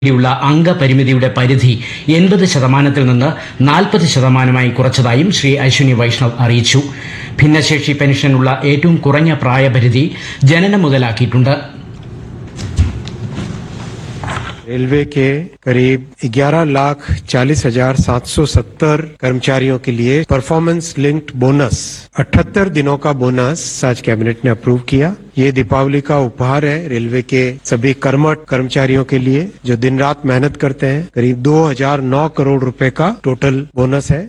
യുള്ള അംഗപരിമിതിയുടെ പരിധി എൺപത് ശതമാനത്തിൽ നിന്ന് നാൽപ്പത് ശതമാനമായി കുറച്ചതായും ശ്രീ അശ്വിനി വൈഷ്ണവ് അറിയിച്ചു ഭിന്നശേഷി പെൻഷനുള്ള ഏറ്റവും കുറഞ്ഞ പ്രായപരിധി ജനനം മുതലാക്കിയിട്ടുണ്ട് रेलवे के करीब 11 लाख चालीस हजार सात सौ सत्तर कर्मचारियों के लिए परफॉर्मेंस लिंक्ड बोनस 78 दिनों का बोनस आज कैबिनेट ने अप्रूव किया ये दीपावली का उपहार है रेलवे के सभी कर्मठ कर्मचारियों के लिए जो दिन रात मेहनत करते हैं करीब 2009 करोड़ रुपए का टोटल बोनस है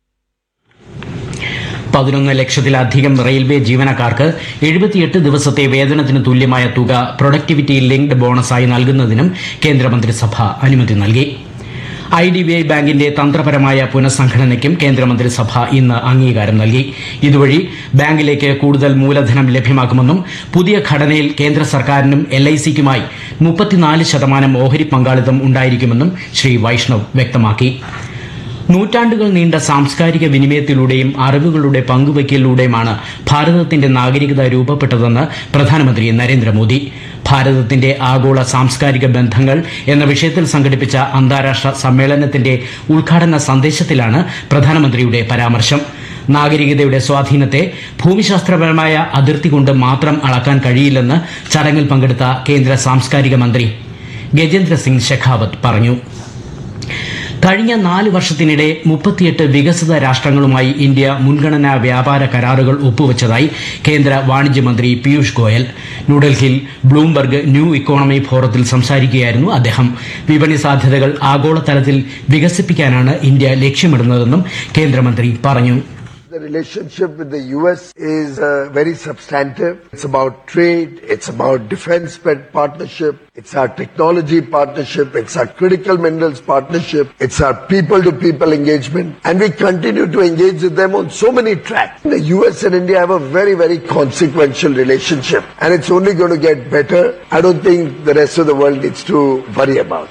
പതിനൊന്ന് ലക്ഷത്തിലധികം റെയിൽവേ ജീവനക്കാർക്ക് എഴുപത്തിയെട്ട് ദിവസത്തെ വേതനത്തിന് തുല്യമായ തുക പ്രൊഡക്ടിവിറ്റി ലിങ്ക്ഡ് ബോണസായി നൽകുന്നതിനും കേന്ദ്രമന്ത്രിസഭ അനുമതി നൽകി ഐ ഡി ബി ഐ ബാങ്കിന്റെ തന്ത്രപരമായ പുനഃസംഘടനയ്ക്കും കേന്ദ്രമന്ത്രിസഭ ഇന്ന് അംഗീകാരം നൽകി ഇതുവഴി ബാങ്കിലേക്ക് കൂടുതൽ മൂലധനം ലഭ്യമാക്കുമെന്നും പുതിയ ഘടനയിൽ കേന്ദ്ര സർക്കാരിനും എൽ ഐ സിക്കുമായി മുപ്പത്തിനാല് ശതമാനം ഓഹരി പങ്കാളിത്തം ഉണ്ടായിരിക്കുമെന്നും ശ്രീ വൈഷ്ണവ് വ്യക്തമാക്കി നൂറ്റാണ്ടുകൾ നീണ്ട സാംസ്കാരിക വിനിമയത്തിലൂടെയും അറിവുകളുടെ പങ്കുവയ്ക്കലിലൂടെയുമാണ് ഭാരതത്തിന്റെ നാഗരികത രൂപപ്പെട്ടതെന്ന് പ്രധാനമന്ത്രി നരേന്ദ്രമോദി ഭാരതത്തിന്റെ ആഗോള സാംസ്കാരിക ബന്ധങ്ങൾ എന്ന വിഷയത്തിൽ സംഘടിപ്പിച്ച അന്താരാഷ്ട്ര സമ്മേളനത്തിന്റെ ഉദ്ഘാടന സന്ദേശത്തിലാണ് പ്രധാനമന്ത്രിയുടെ പരാമർശം നാഗരികതയുടെ സ്വാധീനത്തെ ഭൂമിശാസ്ത്രപരമായ അതിർത്തി കൊണ്ട് മാത്രം അളക്കാൻ കഴിയില്ലെന്ന് ചടങ്ങിൽ പങ്കെടുത്ത കേന്ദ്ര സാംസ്കാരിക മന്ത്രി ഗജേന്ദ്ര സിംഗ് ഷെഖാവത്ത് പറഞ്ഞു കഴിഞ്ഞ നാല് വർഷത്തിനിടെ മുപ്പത്തിയെട്ട് വികസിത രാഷ്ട്രങ്ങളുമായി ഇന്ത്യ മുൻഗണനാ വ്യാപാര കരാറുകൾ ഒപ്പുവച്ചതായി കേന്ദ്ര വാണിജ്യമന്ത്രി പീയൂഷ് ഗോയൽ ന്യൂഡൽഹിയിൽ ബ്ലൂംബർഗ് ന്യൂ ഇക്കോണമി ഫോറത്തിൽ സംസാരിക്കുകയായിരുന്നു അദ്ദേഹം വിപണി സാധ്യതകൾ ആഗോളതലത്തിൽ വികസിപ്പിക്കാനാണ് ഇന്ത്യ ലക്ഷ്യമിടുന്നതെന്നും കേന്ദ്രമന്ത്രി പറഞ്ഞു The relationship with the U.S. is uh, very substantive. It's about trade. It's about defense pa- partnership. It's our technology partnership. It's our critical minerals partnership. It's our people-to-people engagement. And we continue to engage with them on so many tracks. The U.S. and India have a very, very consequential relationship. And it's only going to get better. I don't think the rest of the world needs to worry about.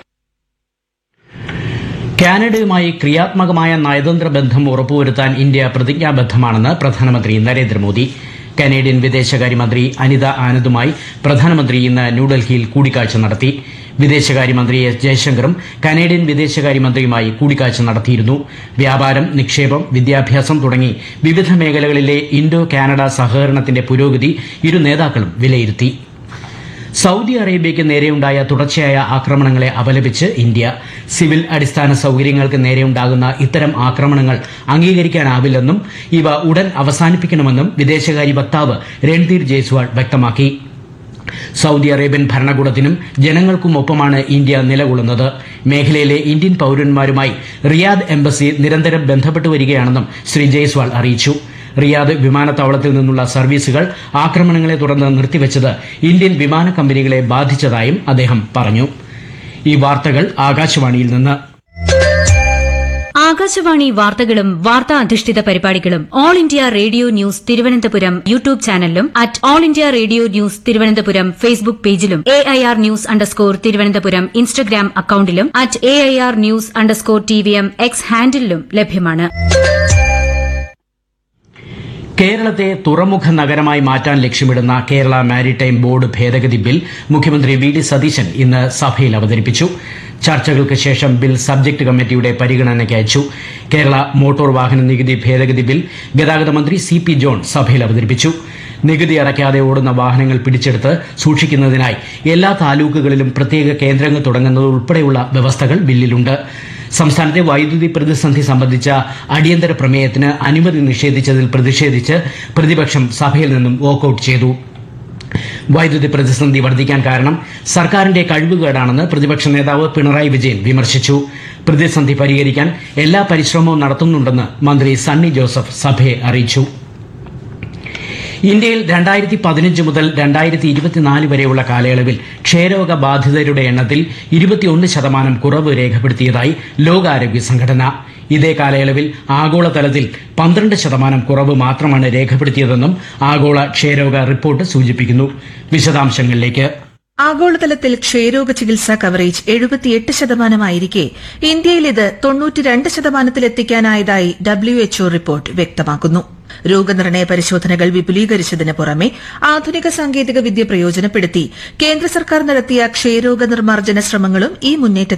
കാനഡയുമായി ക്രിയാത്മകമായ നയതന്ത്ര ബന്ധം ഉറപ്പുവരുത്താൻ India പ്രതിജ്ഞാബദ്ധമാണെന്ന് പ്രധാനമന്ത്രി Narendra Modi Canadian വിദേശകാര്യമന്ത്രി അനിത ആനന്ദുമായി പ്രധാനമന്ത്രി ഇന്ന് ന്യൂഡൽഹിയിൽ കൂടിക്കാഴ്ച നടത്തി വിദേശകാര്യമന്ത്രി എസ് ജയശങ്കറും കനേഡിയൻ വിദേശകാര്യമന്ത്രിയുമായി കൂടിക്കാഴ്ച നടത്തിയിരുന്നു വ്യാപാരം നിക്ഷേപം വിദ്യാഭ്യാസം തുടങ്ങി വിവിധ മേഖലകളിലെ ഇൻഡോ കാനഡ സഹകരണത്തിന്റെ പുരോഗതി ഇരു നേതാക്കളും വിലയിരുത്തി സൗദി അറേബ്യയ്ക്ക് നേരെയുണ്ടായ തുടർച്ചയായ ആക്രമണങ്ങളെ അപലപിച്ച് ഇന്ത്യ സിവിൽ അടിസ്ഥാന സൌകര്യങ്ങൾക്ക് നേരെയുണ്ടാകുന്ന ഇത്തരം ആക്രമണങ്ങൾ അംഗീകരിക്കാനാവില്ലെന്നും ഇവ ഉടൻ അവസാനിപ്പിക്കണമെന്നും വിദേശകാര്യ വക്താവ് രൺധീർ ജയ്സ്വാൾ വ്യക്തമാക്കി സൗദി അറേബ്യൻ ഭരണകൂടത്തിനും ജനങ്ങൾക്കുമൊപ്പമാണ് ഇന്ത്യ നിലകൊള്ളുന്നത് മേഖലയിലെ ഇന്ത്യൻ പൌരന്മാരുമായി റിയാദ് എംബസി നിരന്തരം ബന്ധപ്പെട്ടു വരികയാണെന്നും ശ്രീ ജയ്സ്വാൾ അറിയിച്ചു റിയാദ് വിമാനത്താവളത്തിൽ നിന്നുള്ള സർവീസുകൾ ആക്രമണങ്ങളെ തുടർന്ന് നിർത്തിവച്ചത് ഇന്ത്യൻ വിമാന കമ്പനികളെ ബാധിച്ചതായും അദ്ദേഹം പറഞ്ഞു ഈ വാർത്തകൾ ആകാശവാണിയിൽ നിന്ന് ആകാശവാണി വാർത്തകളും വാർത്താ അധിഷ്ഠിത പരിപാടികളും All India Radio news Thiruvananthapuram YouTube ചാനലിലും at All India Radio news Thiruvananthapuram Facebook പേജിലും A I R news underscore Thiruvananthapuram Instagram അക്കൌണ്ടിലും at A I R news underscore T V M X ഹാൻഡിലും ലഭ്യമാണ് കേരളത്തെ തുറമുഖ നഗരമായി മാറ്റാൻ ലക്ഷ്യമിടുന്ന കേരള മാരിടൈം ബോർഡ് ഭേദഗതി ബിൽ മുഖ്യമന്ത്രി വി ഡി സതീശൻ ഇന്ന് സഭയിൽ അവതരിപ്പിച്ചു ചർച്ചകൾക്ക് ശേഷം ബിൽ സബ്ജക്ട് കമ്മിറ്റിയുടെ പരിഗണനയ്ക്ക് അയച്ചു കേരള മോട്ടോർ വാഹന നികുതി ഭേദഗതി ബിൽ ഗതാഗത മന്ത്രി സി പി ജോൺ സഭയിൽ അവതരിപ്പിച്ചു നികുതി അടയ്ക്കാതെ ഓടുന്ന വാഹനങ്ങൾ പിടിച്ചെടുത്ത് സൂക്ഷിക്കുന്നതിനായി എല്ലാ താലൂക്കുകളിലും പ്രത്യേക കേന്ദ്രങ്ങൾ തുടങ്ങുന്നത് ഉൾപ്പെടെയുള്ള വ്യവസ്ഥകൾ ബില്ലിലുണ്ട് സംസ്ഥാനത്തെ വൈദ്യുതി പ്രതിസന്ധി സംബന്ധിച്ച അടിയന്തര പ്രമേയത്തിന് അനുമതി നിഷേധിച്ചതിൽ പ്രതിഷേധിച്ച് പ്രതിപക്ഷം സഭയിൽ നിന്നും വാക്കൌട്ട് ചെയ്തു വൈദ്യുതി പ്രതിസന്ധി വർദ്ധിക്കാൻ കാരണം സർക്കാരിന്റെ കഴിവുകേടാണെന്ന് പ്രതിപക്ഷ നേതാവ് പിണറായി വിജയൻ വിമർശിച്ചു പ്രതിസന്ധി പരിഹരിക്കാൻ എല്ലാ പരിശ്രമവും നടത്തുന്നുണ്ടെന്ന് മന്ത്രി സണ്ണി ജോസഫ് സഭയെ അറിയിച്ചു ഇന്ത്യയിൽ രണ്ടായിരത്തി പതിനഞ്ച് മുതൽ രണ്ടായിരത്തി ഇരുപത്തിനാല് വരെയുള്ള കാലയളവിൽ ക്ഷയരോഗ ബാധിതരുടെ എണ്ണത്തിൽ ഇരുപത്തിയൊന്ന് ശതമാനം കുറവ് രേഖപ്പെടുത്തിയതായി ലോകാരോഗ്യ സംഘടന ഇതേ കാലയളവിൽ ആഗോളതലത്തിൽ പന്ത്രണ്ട് ശതമാനം കുറവ് മാത്രമാണ് രേഖപ്പെടുത്തിയതെന്നും ആഗോള ക്ഷയരോഗ റിപ്പോർട്ട് സൂചിപ്പിക്കുന്നു വിശദാംശങ്ങളിലേക്ക് ആഗോളതലത്തിൽ ക്ഷയരോഗ ചികിത്സാ കവറേജ് എഴുപത്തിയെട്ട് ശതമാനമായിരിക്കെ ഇന്ത്യയിൽ ഇത് തൊണ്ണൂറ്റിരണ്ട് ശതമാനത്തിലെത്തിക്കാനായതായി ഡബ്ല്യുഎച്ച്ഒ റിപ്പോർട്ട് വ്യക്തമാക്കുന്നു രോഗനിർണയ പരിശോധനകൾ വിപുലീകരിച്ചതിന് പുറമെ ആധുനിക സാങ്കേതിക വിദ്യ പ്രയോജനപ്പെടുത്തി കേന്ദ്ര സർക്കാർ നടത്തിയ ക്ഷയരോഗ നിർമ്മാർജ്ജന ശ്രമങ്ങളും ഈ മുന്നേറ്റ